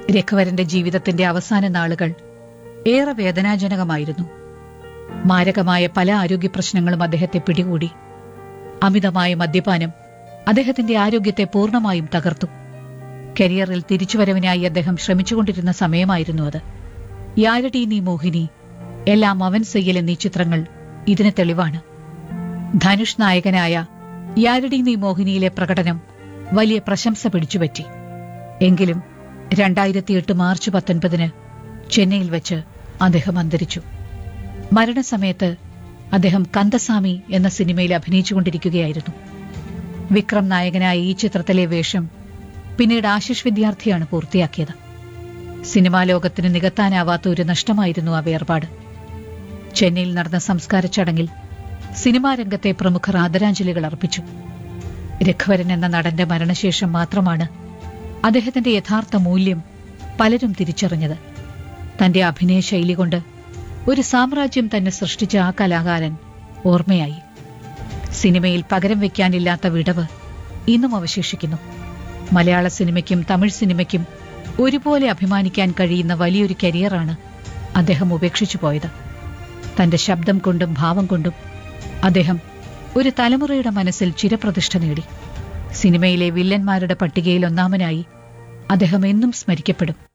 രഘുവരന്റെ ജീവിതത്തിന്റെ അവസാന നാളുകൾ ഏറെ വേദനാജനകമായിരുന്നു മാരകമായ പല ആരോഗ്യ പ്രശ്നങ്ങളും അദ്ദേഹത്തെ പിടികൂടി അമിതമായ മദ്യപാനം അദ്ദേഹത്തിന്റെ ആരോഗ്യത്തെ പൂർണ്ണമായും തകർത്തു കരിയറിൽ തിരിച്ചുവരവിനായി അദ്ദേഹം ശ്രമിച്ചുകൊണ്ടിരുന്ന സമയമായിരുന്നു അത് യാരടി നീ മോഹിനി എല്ലാം അവൻ ചെയ്യൽ എന്നീ ചിത്രങ്ങൾ ഇതിന് തെളിവാണ് ധനുഷ് നായകനായ യാരടി നീ മോഹിനിയിലെ പ്രകടനം വലിയ പ്രശംസ പിടിച്ചുപറ്റി എങ്കിലും രണ്ടായിരത്തിയെട്ട് മാർച്ച് പത്തൊൻപതിന് ചെന്നൈയിൽ വെച്ച് അദ്ദേഹം അന്തരിച്ചു മരണസമയത്ത് അദ്ദേഹം കന്ദസ്വാമി എന്ന സിനിമയിൽ അഭിനയിച്ചുകൊണ്ടിരിക്കുകയായിരുന്നു വിക്രം നായകനായ ഈ ചിത്രത്തിലെ വേഷം പിന്നീട് ആശിഷ് വിദ്യാർത്ഥിയാണ് പൂർത്തിയാക്കിയത് സിനിമാ ലോകത്തിന് നികത്താനാവാത്ത ഒരു നഷ്ടമായിരുന്നു ആ വേർപാട് ചെന്നൈയിൽ നടന്ന സംസ്കാര ചടങ്ങിൽ സിനിമാ രംഗത്തെ പ്രമുഖർ ആദരാഞ്ജലികൾ അർപ്പിച്ചു രഘുവരൻ എന്ന നടന്റെ മരണശേഷം മാത്രമാണ് അദ്ദേഹത്തിന്റെ യഥാർത്ഥ മൂല്യം പലരും തിരിച്ചറിഞ്ഞത് തന്റെ അഭിനയ ശൈലി കൊണ്ട് ഒരു സാമ്രാജ്യം തന്നെ സൃഷ്ടിച്ച ആ കലാകാരൻ ഓർമ്മയായി സിനിമയിൽ പകരം വയ്ക്കാനില്ലാത്ത വിടവ് ഇന്നും അവശേഷിക്കുന്നു മലയാള സിനിമയ്ക്കും തമിഴ് സിനിമയ്ക്കും ഒരുപോലെ അഭിമാനിക്കാൻ കഴിയുന്ന വലിയൊരു കരിയറാണ് അദ്ദേഹം ഉപേക്ഷിച്ചു പോയത് തന്റെ ശബ്ദം കൊണ്ടും ഭാവം കൊണ്ടും അദ്ദേഹം ഒരു തലമുറയുടെ മനസ്സിൽ ചിരപ്രതിഷ്ഠ നേടി സിനിമയിലെ വില്ലന്മാരുടെ പട്ടികയിൽ ഒന്നാമനായി അദ്ദേഹം എന്നും സ്മരിക്കപ്പെടും